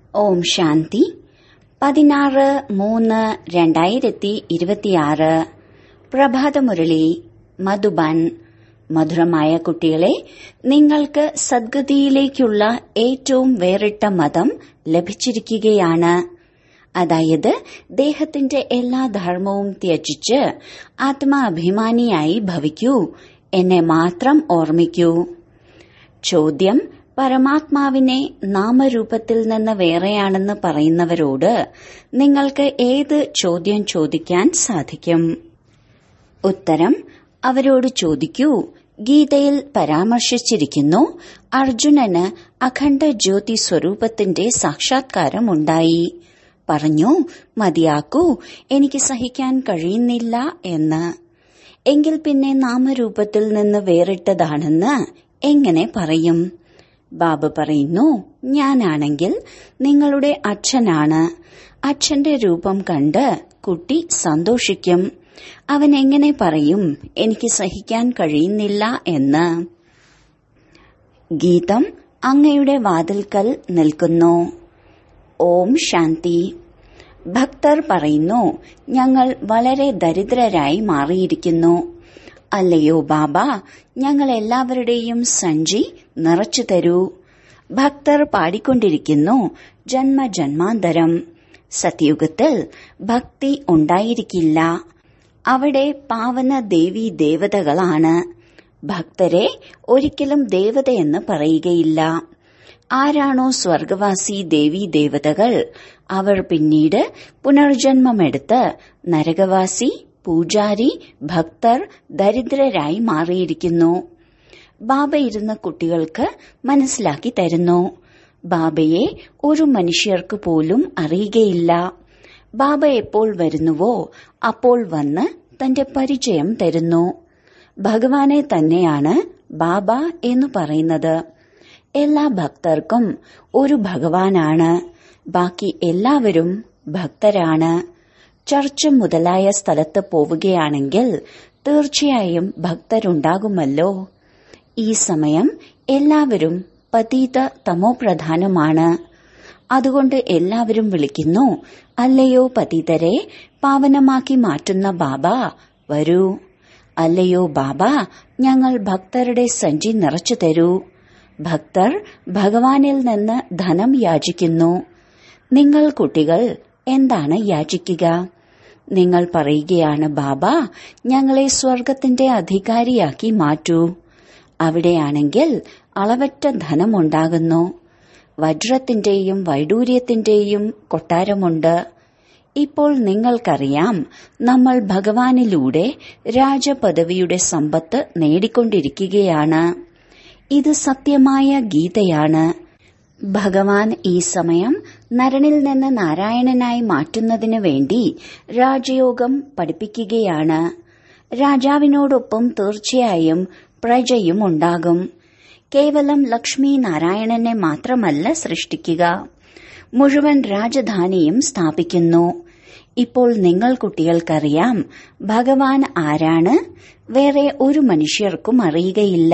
ഓം ശാന്തി പതിനാറ് മൂന്ന് രണ്ടായിരത്തി ഇരുപത്തിയാറ് പ്രഭാതമുരളി മധുബൻ മധുരമായ കുട്ടികളെ നിങ്ങൾക്ക് സദ്ഗതിയിലേക്കുള്ള ഏറ്റവും വേറിട്ട മതം ലഭിച്ചിരിക്കുകയാണ് അതായത് ദേഹത്തിന്റെ എല്ലാ ധർമ്മവും ത്യജിച്ച് ആത്മാഭിമാനിയായി ഭവിക്കൂ എന്നെ മാത്രം ഓർമ്മിക്കൂ ചോദ്യം പരമാത്മാവിനെ നാമരൂപത്തിൽ നിന്ന് വേറെയാണെന്ന് പറയുന്നവരോട് നിങ്ങൾക്ക് ഏത് ചോദ്യം ചോദിക്കാൻ സാധിക്കും ഉത്തരം അവരോട് ചോദിക്കൂ ഗീതയിൽ പരാമർശിച്ചിരിക്കുന്നു അർജുനന് അഖണ്ഡ ജ്യോതി സ്വരൂപത്തിന്റെ സാക്ഷാത്കാരമുണ്ടായി പറഞ്ഞു മതിയാക്കൂ എനിക്ക് സഹിക്കാൻ കഴിയുന്നില്ല എന്ന് എങ്കിൽ പിന്നെ നാമരൂപത്തിൽ നിന്ന് വേറിട്ടതാണെന്ന് എങ്ങനെ പറയും ബാബ പറയുന്നു ഞാനാണെങ്കിൽ നിങ്ങളുടെ അച്ഛനാണ് അച്ഛന്റെ രൂപം കണ്ട് കുട്ടി സന്തോഷിക്കും അവൻ എങ്ങനെ പറയും എനിക്ക് സഹിക്കാൻ കഴിയുന്നില്ല എന്ന് ഗീതം അങ്ങയുടെ വാതിൽക്കൽ നിൽക്കുന്നു ഓം ശാന്തി ഭക്തർ പറയുന്നു ഞങ്ങൾ വളരെ ദരിദ്രരായി മാറിയിരിക്കുന്നു അല്ലയോ ബാബ ഞങ്ങൾ എല്ലാവരുടെയും സഞ്ചി നിറച്ചു തരൂ ഭക്തർ പാടിക്കൊണ്ടിരിക്കുന്നു ജന്മജന്മാന്തരം സത്യുഗത്തിൽ ഭക്തി ഉണ്ടായിരിക്കില്ല അവിടെ പാവന ദേവി ദേവതകളാണ് ഭക്തരെ ഒരിക്കലും ദേവതയെന്ന് പറയുകയില്ല ആരാണോ സ്വർഗവാസി ദേവി ദേവതകൾ അവർ പിന്നീട് പുനർജന്മമെടുത്ത് നരകവാസി പൂജാരി ഭക്തർ ദരിദ്രരായി മാറിയിരിക്കുന്നു ബാബ ഇരുന്ന കുട്ടികൾക്ക് മനസ്സിലാക്കി തരുന്നു ബാബയെ ഒരു മനുഷ്യർക്ക് പോലും അറിയുകയില്ല ബാബ എപ്പോൾ വരുന്നുവോ അപ്പോൾ വന്ന് തന്റെ പരിചയം തരുന്നു ഭഗവാനെ തന്നെയാണ് ബാബ എന്ന് പറയുന്നത് എല്ലാ ഭക്തർക്കും ഒരു ഭഗവാനാണ് ബാക്കി എല്ലാവരും ഭക്തരാണ് ചർച്ച് മുതലായ സ്ഥലത്ത് പോവുകയാണെങ്കിൽ തീർച്ചയായും ഭക്തരുണ്ടാകുമല്ലോ ഈ സമയം എല്ലാവരും പതീത തമോപ്രധാനമാണ് അതുകൊണ്ട് എല്ലാവരും വിളിക്കുന്നു അല്ലയോ പതിതരെ പാവനമാക്കി മാറ്റുന്ന ബാബ വരൂ അല്ലയോ ബാബ ഞങ്ങൾ ഭക്തരുടെ സഞ്ചി നിറച്ചു തരൂ ഭക്തർ ഭഗവാനിൽ നിന്ന് ധനം യാചിക്കുന്നു നിങ്ങൾ കുട്ടികൾ എന്താണ് യാചിക്കുക നിങ്ങൾ പറയുകയാണ് ബാബ ഞങ്ങളെ സ്വർഗത്തിന്റെ അധികാരിയാക്കി മാറ്റൂ അവിടെയാണെങ്കിൽ അളവറ്റ ധനമുണ്ടാകുന്നു വജ്രത്തിന്റെയും വൈഡൂര്യത്തിന്റെയും കൊട്ടാരമുണ്ട് ഇപ്പോൾ നിങ്ങൾക്കറിയാം നമ്മൾ ഭഗവാനിലൂടെ രാജപദവിയുടെ സമ്പത്ത് നേടിക്കൊണ്ടിരിക്കുകയാണ് ഇത് സത്യമായ ഗീതയാണ് ഭഗവാൻ ഈ സമയം നരനിൽ നിന്ന് നാരായണനായി മാറ്റുന്നതിനു വേണ്ടി രാജയോഗം പഠിപ്പിക്കുകയാണ് രാജാവിനോടൊപ്പം തീർച്ചയായും പ്രജയും ഉണ്ടാകും കേവലം ലക്ഷ്മി നാരായണനെ മാത്രമല്ല സൃഷ്ടിക്കുക മുഴുവൻ രാജധാനിയും സ്ഥാപിക്കുന്നു ഇപ്പോൾ നിങ്ങൾ കുട്ടികൾക്കറിയാം ഭഗവാൻ ആരാണ് വേറെ ഒരു മനുഷ്യർക്കും അറിയുകയില്ല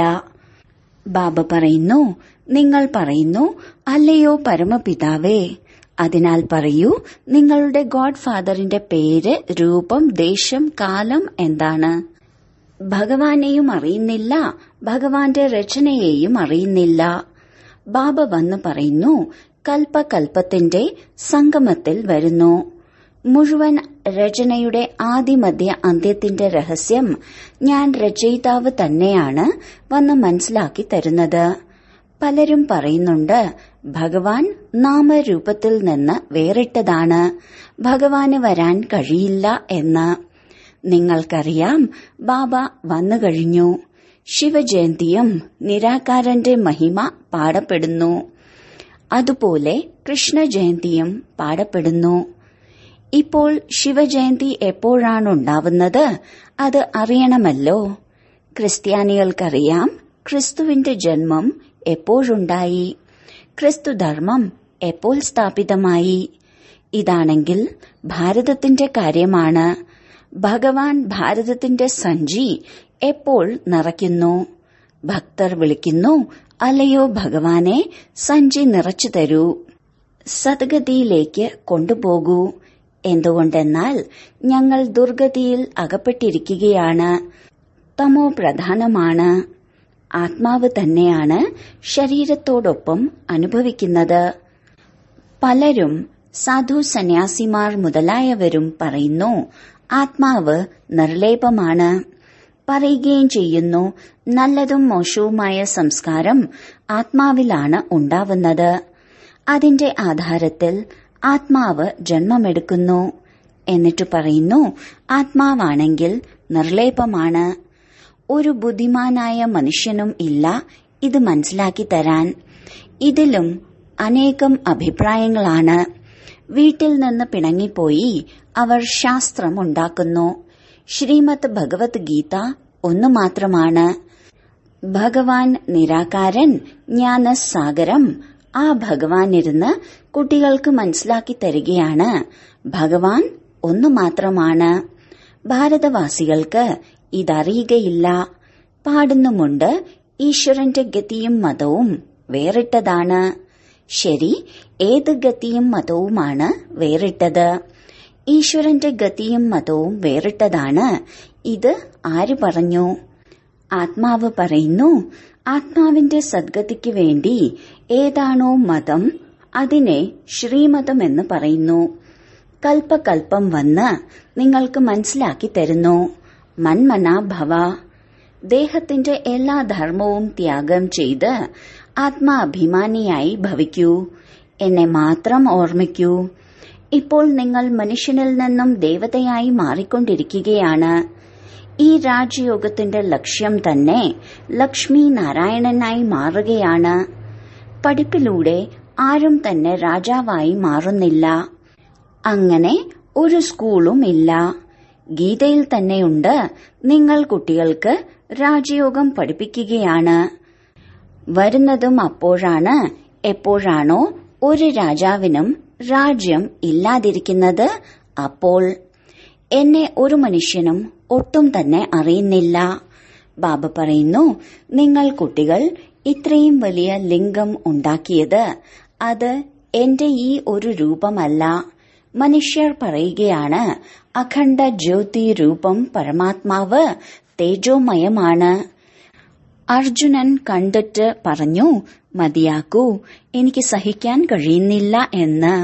ബാബ പറയുന്നു നിങ്ങൾ പറയുന്നു അല്ലയോ പരമപിതാവേ അതിനാൽ പറയൂ നിങ്ങളുടെ ഗോഡ് ഫാദറിന്റെ പേര് രൂപം ദേശം കാലം എന്താണ് ഭഗവാനെയും അറിയുന്നില്ല ഭഗവാന്റെ രചനയെയും അറിയുന്നില്ല ബാബ വന്ന് പറയുന്നു കൽപ്പകൽപ്പത്തിന്റെ സംഗമത്തിൽ വരുന്നു മുഴുവൻ രചനയുടെ ആദിമധ്യ അന്ത്യത്തിന്റെ രഹസ്യം ഞാൻ രചയിതാവ് തന്നെയാണ് വന്ന് മനസ്സിലാക്കി തരുന്നത് പലരും പറയുന്നുണ്ട് ഭഗവാൻ നാമരൂപത്തിൽ നിന്ന് വേറിട്ടതാണ് ഭഗവാന് വരാൻ കഴിയില്ല എന്ന് നിങ്ങൾക്കറിയാം ബാബ വന്നു കഴിഞ്ഞു ശിവജയന്തിയും നിരാകാരന്റെ മഹിമ പാടപ്പെടുന്നു അതുപോലെ കൃഷ്ണജയന്തിയും പാടപ്പെടുന്നു ഇപ്പോൾ ശിവജയന്തി എപ്പോഴാണുണ്ടാവുന്നത് അത് അറിയണമല്ലോ ക്രിസ്ത്യാനികൾക്കറിയാം ക്രിസ്തുവിന്റെ ജന്മം എപ്പോഴുണ്ടായി ക്രിസ്തുധർമ്മം എപ്പോൾ സ്ഥാപിതമായി ഇതാണെങ്കിൽ ഭാരതത്തിന്റെ കാര്യമാണ് ഭഗവാൻ ഭാരതത്തിന്റെ സഞ്ചി എപ്പോൾ നിറയ്ക്കുന്നു ഭക്തർ വിളിക്കുന്നു അല്ലയോ ഭഗവാനെ സഞ്ചി നിറച്ചു തരൂ സദ്ഗതിയിലേക്ക് കൊണ്ടുപോകൂ എന്തുകൊണ്ടെന്നാൽ ഞങ്ങൾ ദുർഗതിയിൽ അകപ്പെട്ടിരിക്കുകയാണ് തമോ പ്രധാനമാണ് ആത്മാവ് തന്നെയാണ് ശരീരത്തോടൊപ്പം അനുഭവിക്കുന്നത് പലരും സാധു സന്യാസിമാർ മുതലായവരും പറയുന്നു ആത്മാവ് നിർലേപമാണ് പറയുകയും ചെയ്യുന്നു നല്ലതും മോശവുമായ സംസ്കാരം ആത്മാവിലാണ് ഉണ്ടാവുന്നത് അതിന്റെ ആധാരത്തിൽ ആത്മാവ് ജന്മമെടുക്കുന്നു എന്നിട്ട് പറയുന്നു ആത്മാവാണെങ്കിൽ നിർലേപമാണ് ഒരു ബുദ്ധിമാനായ മനുഷ്യനും ഇല്ല ഇത് മനസ്സിലാക്കി തരാൻ ഇതിലും അനേകം അഭിപ്രായങ്ങളാണ് വീട്ടിൽ നിന്ന് പിണങ്ങിപ്പോയി അവർ ശാസ്ത്രം ഉണ്ടാക്കുന്നു ശ്രീമദ് ഭഗവത്ഗീത ഒന്നു മാത്രമാണ് ഭഗവാൻ നിരാകാരൻ ജ്ഞാനസാഗരം ആ ഭഗവാൻ ഇരുന്ന് കുട്ടികൾക്ക് മനസ്സിലാക്കി തരികയാണ് ഭഗവാൻ ഒന്നു മാത്രമാണ് ഭാരതവാസികൾക്ക് ഇതറിയുകയില്ല പാടുന്നുമുണ്ട് ഈശ്വരന്റെ ഗതിയും മതവും വേറിട്ടതാണ് ശരി ഏത് ഗതിയും മതവുമാണ് വേറിട്ടത് ഈശ്വരന്റെ ഗതിയും മതവും വേറിട്ടതാണ് ഇത് ആര് പറഞ്ഞു ആത്മാവ് പറയുന്നു ആത്മാവിന്റെ സദ്ഗതിക്ക് വേണ്ടി ഏതാണോ മതം അതിനെ ശ്രീമതം എന്ന് പറയുന്നു കൽപ്പകൽപ്പം വന്ന് നിങ്ങൾക്ക് മനസ്സിലാക്കി തരുന്നു മന്മന ഭവ ദേഹത്തിന്റെ എല്ലാ ധർമ്മവും ത്യാഗം ചെയ്ത് ആത്മാഭിമാനിയായി ഭവിക്കൂ എന്നെ മാത്രം ഓർമ്മിക്കൂ ഇപ്പോൾ നിങ്ങൾ മനുഷ്യനിൽ നിന്നും ദേവതയായി മാറിക്കൊണ്ടിരിക്കുകയാണ് ഈ രാജയോഗത്തിന്റെ ലക്ഷ്യം തന്നെ ലക്ഷ്മി നാരായണനായി മാറുകയാണ് പഠിപ്പിലൂടെ ആരും തന്നെ രാജാവായി മാറുന്നില്ല അങ്ങനെ ഒരു സ്കൂളും ഇല്ല ഗീതയിൽ തന്നെയുണ്ട് നിങ്ങൾ കുട്ടികൾക്ക് രാജയോഗം പഠിപ്പിക്കുകയാണ് വരുന്നതും അപ്പോഴാണ് എപ്പോഴാണോ ഒരു രാജാവിനും രാജ്യം ഇല്ലാതിരിക്കുന്നത് അപ്പോൾ എന്നെ ഒരു മനുഷ്യനും ഒട്ടും തന്നെ അറിയുന്നില്ല ബാബ പറയുന്നു നിങ്ങൾ കുട്ടികൾ ഇത്രയും വലിയ ലിംഗം ഉണ്ടാക്കിയത് അത് എന്റെ ഈ ഒരു രൂപമല്ല മനുഷ്യർ പറയുകയാണ് അഖണ്ഡ ജ്യോതി രൂപം പരമാത്മാവ് തേജോമയമാണ് അർജുനൻ കണ്ടിട്ട് പറഞ്ഞു മതിയാക്കൂ എനിക്ക് സഹിക്കാൻ കഴിയുന്നില്ല എന്ന്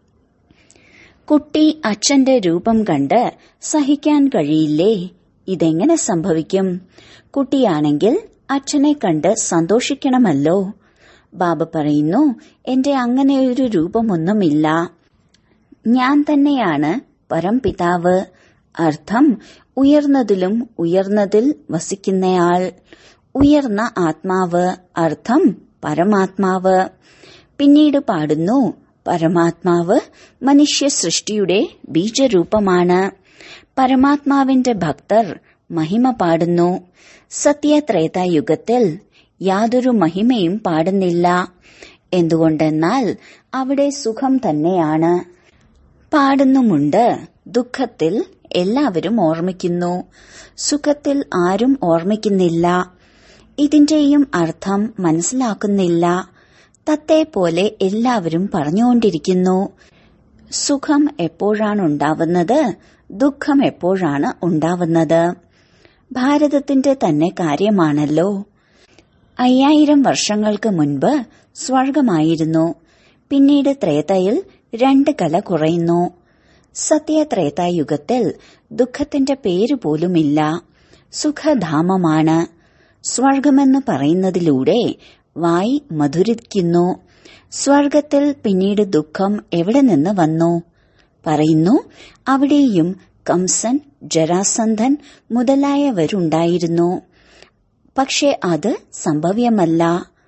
കുട്ടി അച്ഛന്റെ രൂപം കണ്ട് സഹിക്കാൻ കഴിയില്ലേ ഇതെങ്ങനെ സംഭവിക്കും കുട്ടിയാണെങ്കിൽ അച്ഛനെ കണ്ട് സന്തോഷിക്കണമല്ലോ ബാബ പറയുന്നു എന്റെ അങ്ങനെയൊരു രൂപമൊന്നുമില്ല ഞാൻ തന്നെയാണ് പരംപിതാവ് അർത്ഥം ഉയർന്നതിലും ഉയർന്നതിൽ വസിക്കുന്നയാൾ ഉയർന്ന ആത്മാവ് അർത്ഥം പരമാത്മാവ് പിന്നീട് പാടുന്നു പരമാത്മാവ് മനുഷ്യ സൃഷ്ടിയുടെ ബീജരൂപമാണ് പരമാത്മാവിന്റെ ഭക്തർ മഹിമ പാടുന്നു സത്യത്രേതായുഗത്തിൽ യാതൊരു മഹിമയും പാടുന്നില്ല എന്തുകൊണ്ടെന്നാൽ അവിടെ സുഖം തന്നെയാണ് പാടുന്നുമുണ്ട് ദുഃഖത്തിൽ എല്ലാവരും ഓർമ്മിക്കുന്നു സുഖത്തിൽ ആരും ഓർമ്മിക്കുന്നില്ല ഇതിന്റെയും അർത്ഥം മനസ്സിലാക്കുന്നില്ല തത്തെ പോലെ എല്ലാവരും പറഞ്ഞുകൊണ്ടിരിക്കുന്നു സുഖം എപ്പോഴാണ് ഉണ്ടാവുന്നത് ദുഃഖം എപ്പോഴാണ് ഉണ്ടാവുന്നത് ഭാരതത്തിന്റെ തന്നെ കാര്യമാണല്ലോ അയ്യായിരം വർഷങ്ങൾക്ക് മുൻപ് സ്വർഗമായിരുന്നു പിന്നീട് ത്രേതയിൽ രണ്ട് കല കുറയുന്നു സത്യത്രേതായുഗത്തിൽ ദുഃഖത്തിന്റെ പേര് പോലുമില്ല സുഖധാമമാണ് സ്വർഗമെന്ന് പറയുന്നതിലൂടെ വായി മധുരിക്കുന്നു സ്വർഗത്തിൽ പിന്നീട് ദുഃഖം എവിടെ നിന്ന് വന്നു പറയുന്നു അവിടെയും കംസൻ ജരാസന്ധൻ മുതലായവരുണ്ടായിരുന്നു പക്ഷെ അത് സംഭവ്യമല്ല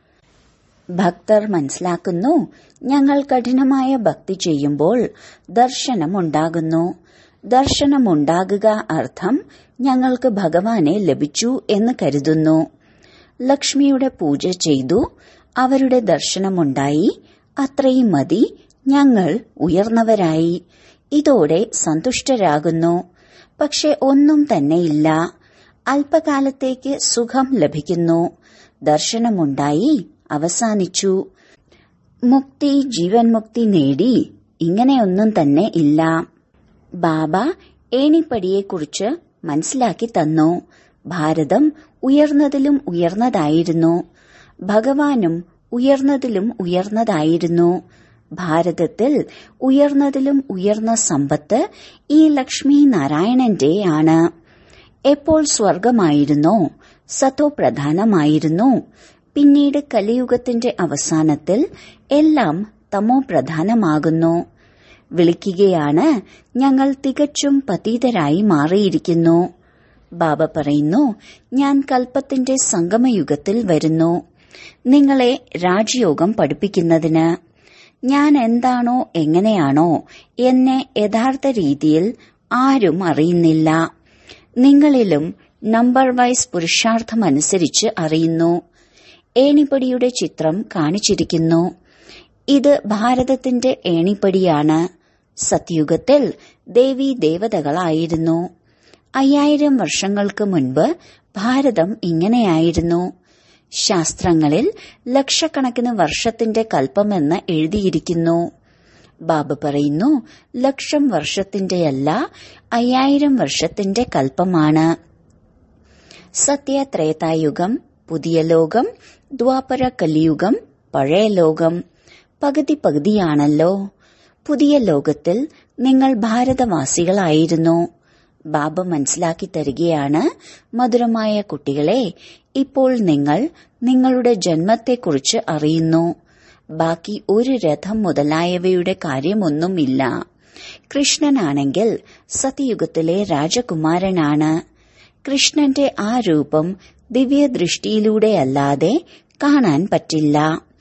ഭക്തർ മനസ്സിലാക്കുന്നു ഞങ്ങൾ കഠിനമായ ഭക്തി ചെയ്യുമ്പോൾ ദർശനമുണ്ടാകുന്നു ദർശനമുണ്ടാകുക അർത്ഥം ഞങ്ങൾക്ക് ഭഗവാനെ ലഭിച്ചു എന്ന് കരുതുന്നു ലക്ഷ്മിയുടെ പൂജ ചെയ്തു അവരുടെ ദർശനമുണ്ടായി അത്രയും മതി ഞങ്ങൾ ഉയർന്നവരായി ഇതോടെ സന്തുഷ്ടരാകുന്നു പക്ഷെ ഒന്നും തന്നെയില്ല അല്പകാലത്തേക്ക് സുഖം ലഭിക്കുന്നു ദർശനമുണ്ടായി അവസാനിച്ചു മുക്തി ജീവൻ മുക്തി നേടി ഇങ്ങനെയൊന്നും തന്നെ ഇല്ല ബാബ ഏണിപ്പടിയെക്കുറിച്ച് മനസ്സിലാക്കി തന്നു ഭാരതം ഉയർന്നതിലും ഉയർന്നതായിരുന്നു ഭഗവാനും ഉയർന്നതിലും ഉയർന്നതായിരുന്നു ഭാരതത്തിൽ ഉയർന്നതിലും ഉയർന്ന സമ്പത്ത് ഈ ലക്ഷ്മി നാരായണന്റെ ആണ് എപ്പോൾ സ്വർഗമായിരുന്നോ സത്തോ പ്രധാനമായിരുന്നു പിന്നീട് കലിയുഗത്തിന്റെ അവസാനത്തിൽ എല്ലാം തമോ പ്രധാനമാകുന്നു വിളിക്കുകയാണ് ഞങ്ങൾ തികച്ചും പതീതരായി മാറിയിരിക്കുന്നു ബാബ പറയുന്നു ഞാൻ കൽപ്പത്തിന്റെ സംഗമയുഗത്തിൽ വരുന്നു നിങ്ങളെ രാജയോഗം പഠിപ്പിക്കുന്നതിന് ഞാൻ എന്താണോ എങ്ങനെയാണോ എന്നെ യഥാർത്ഥ രീതിയിൽ ആരും അറിയുന്നില്ല നിങ്ങളിലും നമ്പർ വൈസ് പുരുഷാർത്ഥമനുസരിച്ച് അറിയുന്നു ഏണിപ്പടിയുടെ ചിത്രം കാണിച്ചിരിക്കുന്നു ഇത് ഭാരതത്തിന്റെ ഏണിപ്പടിയാണ് സത്യുഗത്തിൽ ദേവി ദേവതകളായിരുന്നു അയ്യായിരം വർഷങ്ങൾക്ക് മുൻപ് ഭാരതം ഇങ്ങനെയായിരുന്നു ശാസ്ത്രങ്ങളിൽ ലക്ഷക്കണക്കിന് വർഷത്തിന്റെ കൽപ്പമെന്ന് എഴുതിയിരിക്കുന്നു ബാബ പറയുന്നു ലക്ഷം വർഷത്തിന്റെയല്ല അയ്യായിരം വർഷത്തിന്റെ കൽപ്പമാണ് സത്യത്രേതായുഗം പുതിയ ലോകം ദ്വാപര കലിയുഗം പഴയ ലോകം പകുതി പകുതിയാണല്ലോ പുതിയ ലോകത്തിൽ നിങ്ങൾ ഭാരതവാസികളായിരുന്നു ബാബ മനസ്സിലാക്കി തരികയാണ് മധുരമായ കുട്ടികളെ ഇപ്പോൾ നിങ്ങൾ നിങ്ങളുടെ ജന്മത്തെക്കുറിച്ച് അറിയുന്നു ബാക്കി ഒരു രഥം മുതലായവയുടെ കാര്യമൊന്നുമില്ല കൃഷ്ണനാണെങ്കിൽ സത്യയുഗത്തിലെ രാജകുമാരനാണ് കൃഷ്ണന്റെ ആ രൂപം ദിവ്യദൃഷ്ടിയിലൂടെയല്ലാതെ കാണാൻ പറ്റില്ല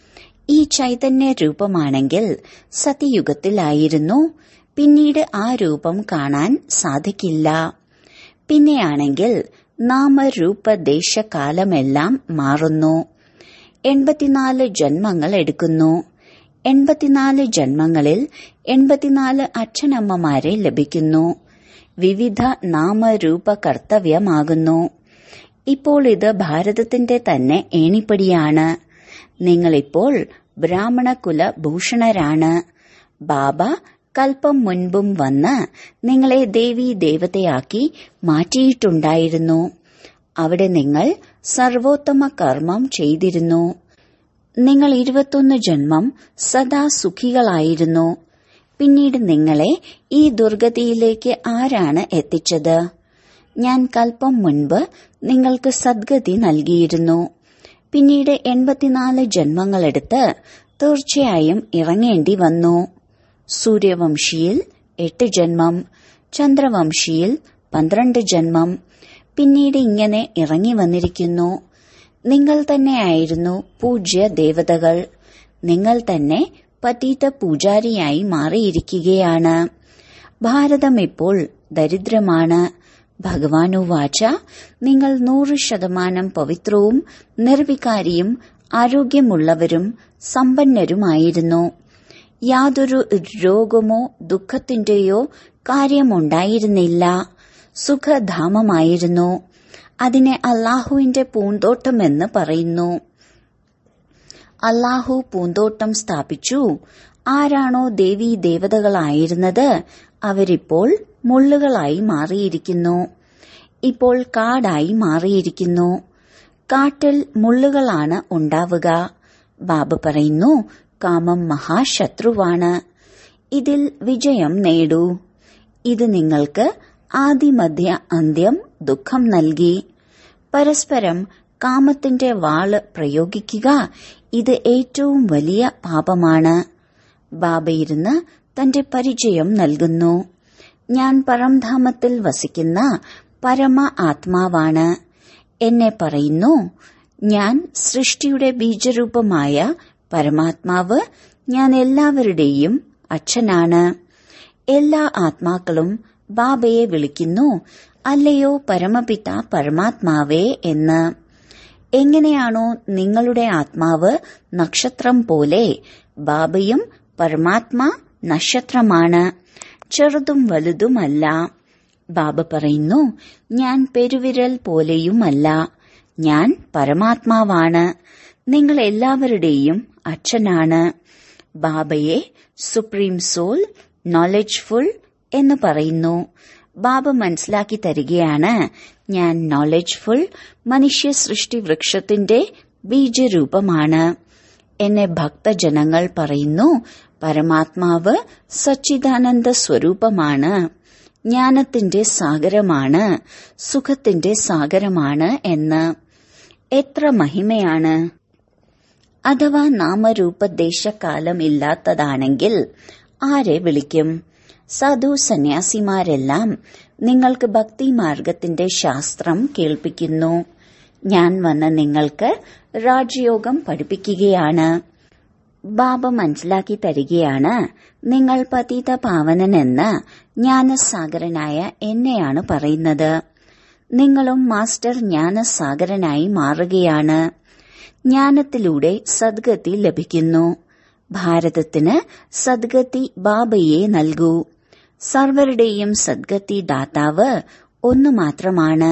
ഈ ചൈതന്യ രൂപമാണെങ്കിൽ സത്യയുഗത്തിലായിരുന്നു പിന്നീട് ആ രൂപം കാണാൻ സാധിക്കില്ല പിന്നെയാണെങ്കിൽ നാമരൂപ ദേശകാലമെല്ലാം മാറുന്നു എൺപത്തിനാല് ജന്മങ്ങൾ എടുക്കുന്നു എൺപത്തിനാല് ജന്മങ്ങളിൽ എൺപത്തിനാല് അച്ഛനമ്മമാരെ ലഭിക്കുന്നു വിവിധ നാമരൂപ കർത്തവ്യമാകുന്നു ഇപ്പോൾ ഇത് ഭാരതത്തിന്റെ തന്നെ ഏണിപ്പടിയാണ് നിങ്ങളിപ്പോൾ ബ്രാഹ്മണ കുല ഭൂഷണരാണ് ബാബ കൽപ്പം മുൻപും വന്ന് നിങ്ങളെ ദേവി ദേവതയാക്കി മാറ്റിയിട്ടുണ്ടായിരുന്നു അവിടെ നിങ്ങൾ സർവോത്തമ കർമ്മം ചെയ്തിരുന്നു നിങ്ങൾ ഇരുപത്തൊന്ന് ജന്മം സദാ സുഖികളായിരുന്നു പിന്നീട് നിങ്ങളെ ഈ ദുർഗതിയിലേക്ക് ആരാണ് എത്തിച്ചത് ഞാൻ കൽപ്പം മുൻപ് നിങ്ങൾക്ക് സദ്ഗതി നൽകിയിരുന്നു പിന്നീട് എൺപത്തിനാല് ജന്മങ്ങളെടുത്ത് തീർച്ചയായും ഇറങ്ങേണ്ടി വന്നു സൂര്യവംശിയിൽ എട്ട് ജന്മം ചന്ദ്രവംശിയിൽ പന്ത്രണ്ട് ജന്മം പിന്നീട് ഇങ്ങനെ ഇറങ്ങി വന്നിരിക്കുന്നു നിങ്ങൾ തന്നെയായിരുന്നു പൂജ്യ ദേവതകൾ നിങ്ങൾ തന്നെ പതീത പൂജാരിയായി മാറിയിരിക്കുകയാണ് ഭാരതം ഇപ്പോൾ ദരിദ്രമാണ് ഭഗവാനുവാച നിങ്ങൾ നൂറ് ശതമാനം പവിത്രവും നിർവികാരിയും ആരോഗ്യമുള്ളവരും സമ്പന്നരുമായിരുന്നു യാതൊരു രോഗമോ ദുഃഖത്തിന്റെയോ കാര്യമുണ്ടായിരുന്നില്ല സുഖധാമമായിരുന്നു അതിനെ അള്ളാഹുവിന്റെ പൂന്തോട്ടമെന്ന് പറയുന്നു അള്ളാഹു പൂന്തോട്ടം സ്ഥാപിച്ചു ആരാണോ ദേവീ ദേവതകളായിരുന്നത് അവരിപ്പോൾ മുള്ളുകളായി മാറിയിരിക്കുന്നു ഇപ്പോൾ കാടായി മാറിയിരിക്കുന്നു കാട്ടിൽ മുള്ളുകളാണ് ഉണ്ടാവുക ബാബ പറയുന്നു കാമം മഹാശത്രുവാണ് ഇതിൽ വിജയം നേടൂ ഇത് നിങ്ങൾക്ക് ആദിമധ്യ അന്ത്യം ദുഃഖം നൽകി പരസ്പരം കാമത്തിന്റെ വാള് പ്രയോഗിക്കുക ഇത് ഏറ്റവും വലിയ പാപമാണ് ബാബയിരുന്ന് തന്റെ പരിചയം നൽകുന്നു ഞാൻ പരംധാമത്തിൽ വസിക്കുന്ന പരമ ആത്മാവാണ് എന്നെ പറയുന്നു ഞാൻ സൃഷ്ടിയുടെ ബീജരൂപമായ പരമാത്മാവ് ഞാൻ എല്ലാവരുടെയും അച്ഛനാണ് എല്ലാ ആത്മാക്കളും ബാബയെ വിളിക്കുന്നു അല്ലയോ പരമപിത പരമാത്മാവേ എന്ന് എങ്ങനെയാണോ നിങ്ങളുടെ ആത്മാവ് നക്ഷത്രം പോലെ ബാബയും പരമാത്മാ നക്ഷത്രമാണ് ചെറുതും വലുതുമല്ല ബാബ പറയുന്നു ഞാൻ പെരുവിരൽ പോലെയുമല്ല ഞാൻ പരമാത്മാവാണ് നിങ്ങൾ എല്ലാവരുടെയും അച്ഛനാണ് ബാബയെ സുപ്രീം സോൾ നോളജ്ഫുൾ എന്ന് പറയുന്നു ബാബ മനസ്സിലാക്കി തരികയാണ് ഞാൻ നോളജ്ഫുൾ മനുഷ്യ സൃഷ്ടി വൃക്ഷത്തിന്റെ ബീജരൂപമാണ് എന്നെ ഭക്തജനങ്ങൾ പറയുന്നു പരമാത്മാവ് സച്ചിദാനന്ദ സ്വരൂപമാണ് ജ്ഞാനത്തിന്റെ സാഗരമാണ് സുഖത്തിന്റെ സാഗരമാണ് എന്ന് എത്ര മഹിമയാണ് അഥവാ നാമരൂപദേശകാലം ഇല്ലാത്തതാണെങ്കിൽ ആരെ വിളിക്കും സാധു സന്യാസിമാരെല്ലാം നിങ്ങൾക്ക് ഭക്തി മാർഗത്തിന്റെ ശാസ്ത്രം കേൾപ്പിക്കുന്നു ഞാൻ വന്ന് നിങ്ങൾക്ക് രാജയോഗം പഠിപ്പിക്കുകയാണ് ബാബ മനസ്സിലാക്കി തരികയാണ് നിങ്ങൾ പതിത പാവനനെന്ന് ജ്ഞാനസാഗരനായ എന്നെയാണ് പറയുന്നത് നിങ്ങളും മാസ്റ്റർ ജ്ഞാനസാഗരനായി മാറുകയാണ് ജ്ഞാനത്തിലൂടെ സദ്ഗതി ലഭിക്കുന്നു ഭാരതത്തിന് സദ്ഗതി ബാബയെ നൽകൂ സർവരുടെയും സദ്ഗതി ദാതാവ് ഒന്നു മാത്രമാണ്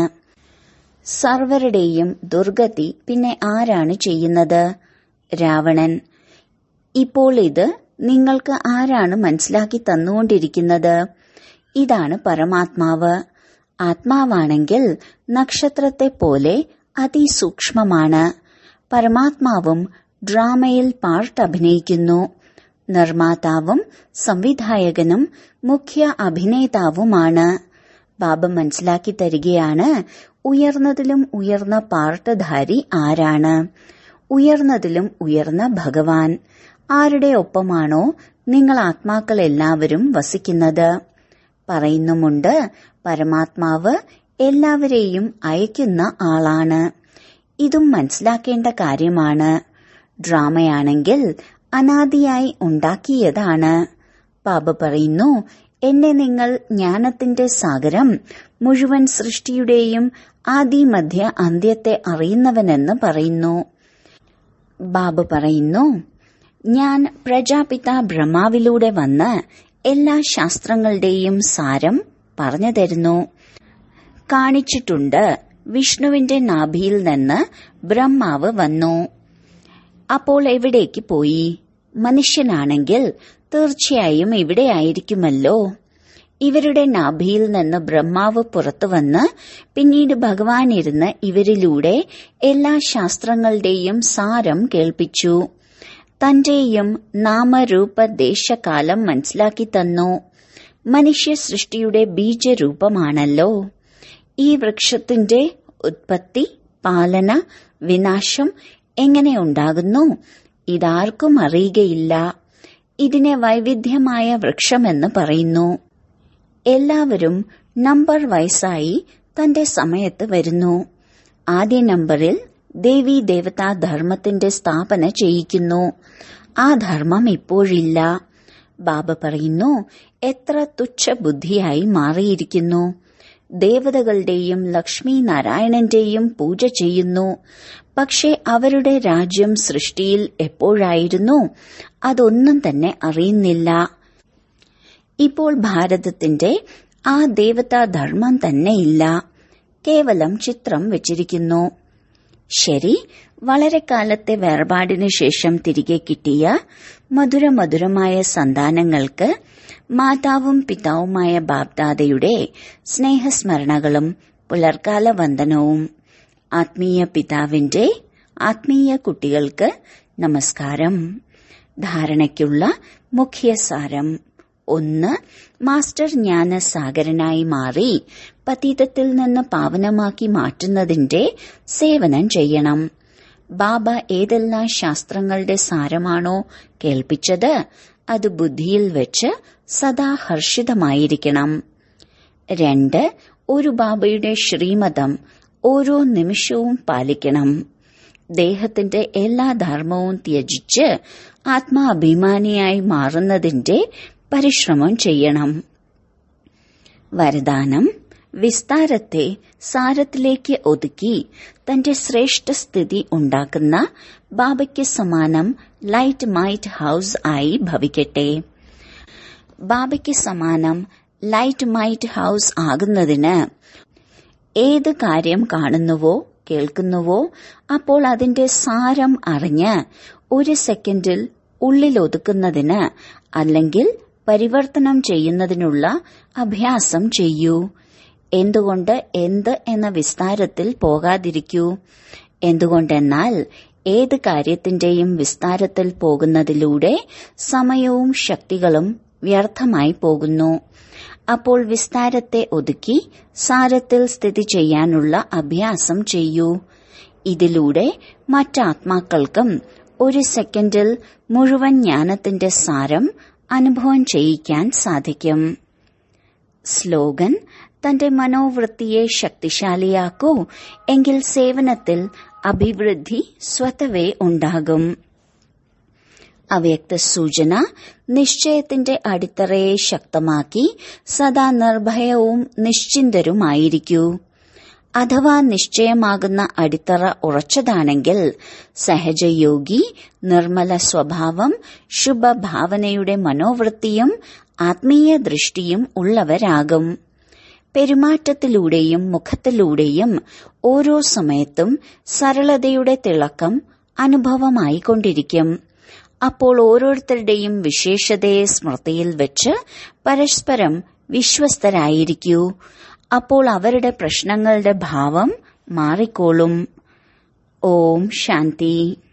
സർവരുടെയും ദുർഗതി പിന്നെ ആരാണ് ചെയ്യുന്നത് രാവണൻ ഇപ്പോൾ ഇത് നിങ്ങൾക്ക് ആരാണ് മനസ്സിലാക്കി തന്നുകൊണ്ടിരിക്കുന്നത് ഇതാണ് പരമാത്മാവ് ആത്മാവാണെങ്കിൽ നക്ഷത്രത്തെ പോലെ അതിസൂക്ഷ്മമാണ് പരമാത്മാവും ഡ്രാമയിൽ പാർട്ട് അഭിനയിക്കുന്നു നിർമ്മാതാവും സംവിധായകനും മുഖ്യ അഭിനേതാവുമാണ് ബാബ മനസ്സിലാക്കി തരികയാണ് ഉയർന്നതിലും ഉയർന്ന പാർട്ടധാരി ആരാണ് ഉയർന്നതിലും ഉയർന്ന ഭഗവാൻ ആരുടെ ഒപ്പമാണോ നിങ്ങൾ ആത്മാക്കൾ എല്ലാവരും വസിക്കുന്നത് പറയുന്നുമുണ്ട് പരമാത്മാവ് എല്ലാവരെയും അയക്കുന്ന ആളാണ് ഇതും മനസ്സിലാക്കേണ്ട കാര്യമാണ് ഡ്രാമയാണെങ്കിൽ അനാദിയായി ഉണ്ടാക്കിയതാണ് ബാബ പറയുന്നു എന്നെ നിങ്ങൾ ജ്ഞാനത്തിന്റെ സാഗരം മുഴുവൻ സൃഷ്ടിയുടെയും ആദി മധ്യ അന്ത്യത്തെ അറിയുന്നവനെന്ന് പറയുന്നു ബാബ പറയുന്നു ഞാൻ പ്രജാപിത ബ്രഹ്മാവിലൂടെ വന്ന് എല്ലാ ശാസ്ത്രങ്ങളുടെയും സാരം പറഞ്ഞു തരുന്നു കാണിച്ചിട്ടുണ്ട് വിഷ്ണുവിന്റെ നാഭിയിൽ നിന്ന് ബ്രഹ്മാവ് വന്നു അപ്പോൾ എവിടേക്ക് പോയി മനുഷ്യനാണെങ്കിൽ തീർച്ചയായും ഇവിടെയായിരിക്കുമല്ലോ ഇവരുടെ നാഭിയിൽ നിന്ന് ബ്രഹ്മാവ് പുറത്തുവന്ന് പിന്നീട് ഭഗവാൻ ഇരുന്ന് ഇവരിലൂടെ എല്ലാ ശാസ്ത്രങ്ങളുടെയും സാരം കേൾപ്പിച്ചു തന്റെയും നാമരൂപ ദേശകാലം മനസ്സിലാക്കി തന്നു മനുഷ്യ സൃഷ്ടിയുടെ ബീജരൂപമാണല്ലോ ഈ വൃക്ഷത്തിന്റെ ഉത്പത്തി പാലന വിനാശം എങ്ങനെ ഉണ്ടാകുന്നു ഇതാർക്കും അറിയുകയില്ല ഇതിനെ വൈവിധ്യമായ വൃക്ഷമെന്ന് പറയുന്നു എല്ലാവരും നമ്പർ വയസ്സായി തന്റെ സമയത്ത് വരുന്നു ആദ്യ നമ്പറിൽ ദേവി ദേവതാ ധർമ്മത്തിന്റെ സ്ഥാപന ചെയ്യിക്കുന്നു ആ ധർമ്മം ഇപ്പോഴില്ല ബാബ പറയുന്നു എത്ര തുച്ഛ ബുദ്ധിയായി മാറിയിരിക്കുന്നു ദേവതകളുടെയും ലക്ഷ്മി നാരായണന്റെയും പൂജ ചെയ്യുന്നു പക്ഷെ അവരുടെ രാജ്യം സൃഷ്ടിയിൽ എപ്പോഴായിരുന്നു അതൊന്നും തന്നെ അറിയുന്നില്ല ഇപ്പോൾ ഭാരതത്തിന്റെ ആ ദേവതാ ധർമ്മം തന്നെയില്ല കേവലം ചിത്രം വെച്ചിരിക്കുന്നു ശരി വളരെ കാലത്തെ വേർപാടിനു ശേഷം തിരികെ കിട്ടിയ മധുരമധുരമായ സന്താനങ്ങൾക്ക് മാതാവും പിതാവുമായ ബാബ്ദാദയുടെ സ്നേഹസ്മരണകളും പുലർക്കാല വന്ദനവും ആത്മീയ പിതാവിന്റെ ആത്മീയ കുട്ടികൾക്ക് നമസ്കാരം ധാരണയ്ക്കുള്ള മുഖ്യസാരം ഒന്ന് മാസ്റ്റർ ജ്ഞാനസാഗരനായി മാറി പതീതത്തിൽ നിന്ന് പാവനമാക്കി മാറ്റുന്നതിന്റെ സേവനം ചെയ്യണം ബാബ ഏതെല്ലാം ശാസ്ത്രങ്ങളുടെ സാരമാണോ കേൾപ്പിച്ചത് അത് ബുദ്ധിയിൽ വെച്ച് സദാ ഹർഷിതമായിരിക്കണം രണ്ട് ഒരു ബാബയുടെ ശ്രീമതം ഓരോ നിമിഷവും പാലിക്കണം ദേഹത്തിന്റെ എല്ലാ ധർമ്മവും ത്യജിച്ച് ആത്മാഭിമാനിയായി മാറുന്നതിന്റെ പരിശ്രമം ചെയ്യണം വരദാനം വിസ്താരത്തെ സാരത്തിലേക്ക് ഒതുക്കി തന്റെ ശ്രേഷ്ഠ സ്ഥിതി ഉണ്ടാക്കുന്ന ബാബയ്ക്ക് സമാനം ലൈറ്റ് മൈറ്റ് ഹൌസ് ആയി ഭവിക്കട്ടെ ബാബയ്ക്ക് സമാനം ലൈറ്റ് മൈറ്റ് ഹൌസ് ആകുന്നതിന് ഏത് കാര്യം കാണുന്നുവോ കേൾക്കുന്നുവോ അപ്പോൾ അതിന്റെ സാരം അറിഞ്ഞ് ഒരു സെക്കൻഡിൽ ഉള്ളിലൊതുക്കുന്നതിന് അല്ലെങ്കിൽ പരിവർത്തനം ചെയ്യുന്നതിനുള്ള അഭ്യാസം ചെയ്യൂ എന്തുകൊണ്ട് എന്ത് എന്ന വിസ്താരത്തിൽ പോകാതിരിക്കൂ എന്തുകൊണ്ടെന്നാൽ ഏത് കാര്യത്തിന്റെയും വിസ്താരത്തിൽ പോകുന്നതിലൂടെ സമയവും ശക്തികളും വ്യർത്ഥമായി പോകുന്നു അപ്പോൾ വിസ്താരത്തെ ഒതുക്കി സാരത്തിൽ സ്ഥിതി ചെയ്യാനുള്ള അഭ്യാസം ചെയ്യൂ ഇതിലൂടെ മറ്റാത്മാക്കൾക്കും ഒരു സെക്കൻഡിൽ മുഴുവൻ ജ്ഞാനത്തിന്റെ സാരം അനുഭവം ചെയ്യിക്കാൻ സാധിക്കും സ്ലോഗൻ തന്റെ മനോവൃത്തിയെ ശക്തിശാലിയാക്കൂ എങ്കിൽ സേവനത്തിൽ അഭിവൃദ്ധി സ്വതവേ ഉണ്ടാകും അവ്യക്ത സൂചന നിശ്ചയത്തിന്റെ അടിത്തറയെ ശക്തമാക്കി സദാ നിർഭയവും നിശ്ചിന്തരുമായിരിക്കൂ അഥവാ നിശ്ചയമാകുന്ന അടിത്തറ ഉറച്ചതാണെങ്കിൽ സഹജയോഗി നിർമ്മല സ്വഭാവം ശുഭഭാവനയുടെ മനോവൃത്തിയും ആത്മീയ ദൃഷ്ടിയും ഉള്ളവരാകും പെരുമാറ്റത്തിലൂടെയും മുഖത്തിലൂടെയും ഓരോ സമയത്തും സരളതയുടെ തിളക്കം അനുഭവമായിക്കൊണ്ടിരിക്കും അപ്പോൾ ഓരോരുത്തരുടെയും വിശേഷതയെ സ്മൃതിയിൽ വെച്ച് പരസ്പരം വിശ്വസ്തരായിരിക്കൂ അപ്പോൾ അവരുടെ പ്രശ്നങ്ങളുടെ ഭാവം മാറിക്കോളും ഓം ശാന്തി